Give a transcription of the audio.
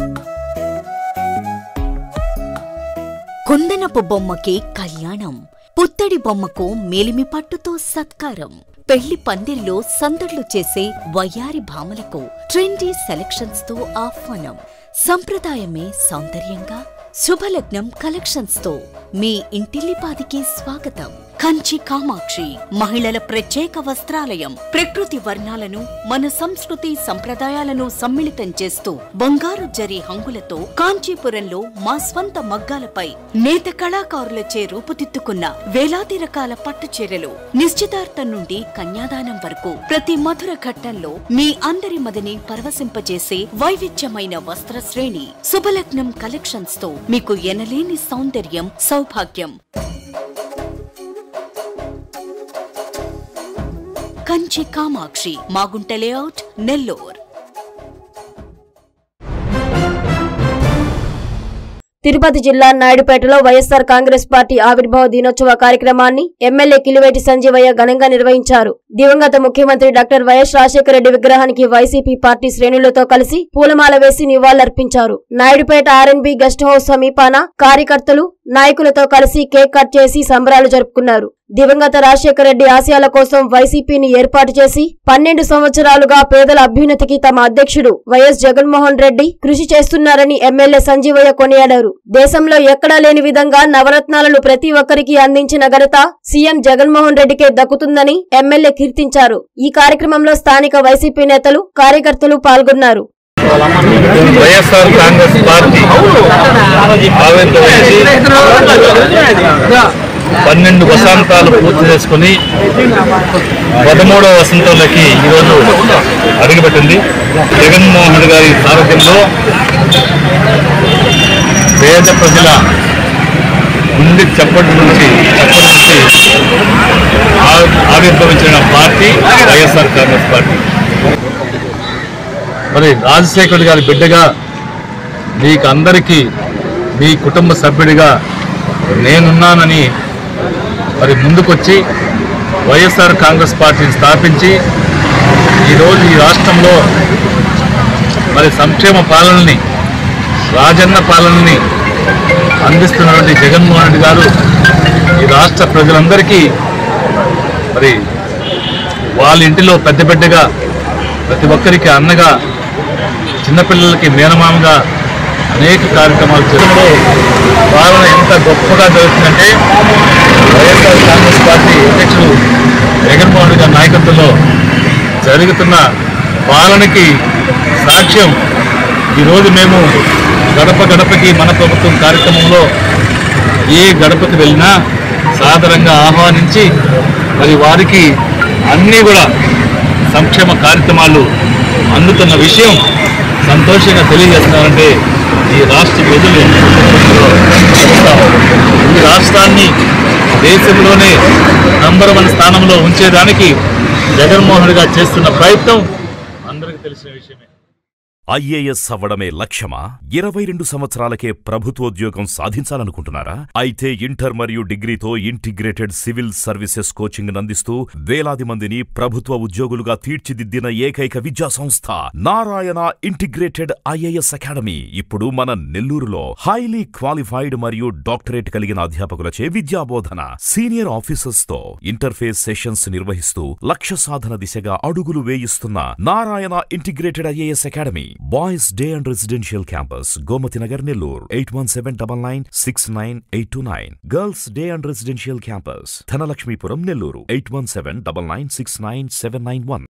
కుందనపు బొమ్మకి కళ్యాణం పుత్తడి బొమ్మకు మేలిమి పట్టుతో సత్కారం పెళ్లి పందిరిలో సందడ్లు చేసే వయ్యారి భామలకు ట్రెండీ సెలక్షన్స్ తో ఆహ్వానం సంప్రదాయమే సౌందర్యంగా శుభలగ్నం కలెక్షన్స్ తో మీ ఇంటిల్లిపాదికి స్వాగతం కంచి కామాక్షి మహిళల ప్రత్యేక వస్త్రాలయం ప్రకృతి వర్ణాలను మన సంస్కృతి సంప్రదాయాలను సమ్మిళితం చేస్తూ బంగారు జరి హంగులతో కాంచీపురంలో మా స్వంత మగ్గాలపై నేత కళాకారులచే రూపుదిద్దుకున్న వేలాది రకాల పట్టు చీరలు నిశ్చితార్థం నుండి కన్యాదానం వరకు ప్రతి మధుర ఘట్టంలో మీ అందరి మదిని పరవశింపజేసే వైవిధ్యమైన వస్త్ర శ్రేణి శుభలగ్నం కలెక్షన్స్ తో మీకు ఎనలేని సౌందర్యం సౌభాగ్యం కంచి కామాక్షి మాగుంట లేఅవుట్ నెల్లూర్ తిరుపతి జిల్లా నాయుడుపేటలో వైఎస్సార్ కాంగ్రెస్ పార్టీ ఆవిర్భావ దినోత్సవ కార్యక్రమాన్ని ఎమ్మెల్యే కిలివేటి సంజీవయ్య ఘనంగా నిర్వహించారు దివంగత ముఖ్యమంత్రి డాక్టర్ వైఎస్ రాజశేఖర రెడ్డి విగ్రహానికి వైసీపీ పార్టీ శ్రేణులతో కలిసి పూలమాల వేసి నివాళులర్పించారు నాయుడుపేట ఆర్ఎన్బి గెస్ట్ హౌస్ సమీపాన కార్యకర్తలు నాయకులతో కలిసి కేక్ కట్ చేసి సంబరాలు జరుపుకున్నారు దివంగత రాజశేఖర రెడ్డి ఆశయాల కోసం వైసీపీని ఏర్పాటు చేసి పన్నెండు సంవత్సరాలుగా పేదల అభ్యున్నతికి తమ అధ్యక్షుడు వైఎస్ జగన్మోహన్ రెడ్డి కృషి చేస్తున్నారని ఎమ్మెల్యే సంజీవయ్య కొనియాడారు దేశంలో ఎక్కడా లేని విధంగా నవరత్నాలను ప్రతి ఒక్కరికి అందించిన ఘనత సీఎం జగన్మోహన్ రెడ్డికే దక్కుతుందని ఎమ్మెల్యే కీర్తించారు ఈ కార్యక్రమంలో స్థానిక వైసీపీ నేతలు కార్యకర్తలు పాల్గొన్నారు వైఎస్ఆర్ కాంగ్రెస్ పార్టీ ఆవిర్భవించి పన్నెండు వసంతాలు పూర్తి చేసుకుని పదమూడవ వసంతంలోకి ఈరోజు అడుగుపెట్టింది జగన్మోహన్ గారి సారథ్యంలో పేద ప్రజల గుండె చప్పటి నుంచి చప్పటి నుంచి ఆ- ఆవిర్భవించిన పార్టీ వైఎస్ఆర్ కాంగ్రెస్ పార్టీ మరి రాజశేఖర్ గారి బిడ్డగా మీకు అందరికీ మీ కుటుంబ సభ్యుడిగా నేనున్నానని మరి ముందుకొచ్చి వైఎస్ఆర్ కాంగ్రెస్ పార్టీని స్థాపించి ఈరోజు ఈ రాష్ట్రంలో మరి సంక్షేమ పాలనని రాజన్న పాలనని అందిస్తున్నటువంటి జగన్మోహన్ రెడ్డి గారు ఈ రాష్ట్ర ప్రజలందరికీ మరి వాళ్ళ ఇంటిలో పెద్ద బిడ్డగా ప్రతి ఒక్కరికి అన్నగా చిన్నపిల్లలకి మేనమామగా అనేక కార్యక్రమాలు చేస్తూ పాలన ఎంత గొప్పగా జరుగుతుందంటే వైఎస్ఆర్ కాంగ్రెస్ పార్టీ అధ్యక్షుడు జగన్మోహన్ రెడ్డి గారి నాయకత్వంలో జరుగుతున్న పాలనకి సాక్ష్యం ఈరోజు మేము గడప గడపకి మన ప్రభుత్వం కార్యక్రమంలో ఏ గడపకి వెళ్ళినా సాదరంగా ఆహ్వానించి మరి వారికి అన్నీ కూడా సంక్షేమ కార్యక్రమాలు అందుతున్న విషయం సంతోషంగా తెలియజేస్తున్నారంటే ఈ రాష్ట్ర ప్రజలు ఎంత సంతోషంలో ఉంటారో. ఈ రాష్ట్రాన్ని దేశంలోనే నంబర్ వన్ స్థానంలో ఉంచేదానికి జగన్మోహన్ రెడ్డి గారు చేస్తున్న ప్రయత్నం అందరికీ తెలిసిన విషయమే ఐఏఎస్ అవ్వడమే లక్ష్యమా ఇరవై రెండు సంవత్సరాలకే ప్రభుత్వోద్యోగం సాధించాలనుకుంటున్నారా అయితే ఇంటర్ మరియు డిగ్రీతో ఇంటిగ్రేటెడ్ సివిల్ సర్వీసెస్ కోచింగ్ అందిస్తూ వేలాది మందిని ప్రభుత్వ ఉద్యోగులుగా తీర్చిదిద్దిన ఏకైక విద్యా సంస్థ నారాయణ ఇంటిగ్రేటెడ్ ఐఏఎస్ అకాడమీ ఇప్పుడు మన నెల్లూరులో హైలీ క్వాలిఫైడ్ మరియు డాక్టరేట్ కలిగిన అధ్యాపకులచే విద్యాబోధన సీనియర్ ఆఫీసర్స్ తో ఇంటర్ఫేస్ సెషన్స్ నిర్వహిస్తూ లక్ష్య సాధన దిశగా అడుగులు వేయిస్తున్న Narayana integrated IAS academy boys day and residential campus Gomathi Nagar Nellore eight one seven double nine six nine eight two nine girls day and residential campus Dhanalakshmipuram Nellore eight one seven double nine six nine seven nine one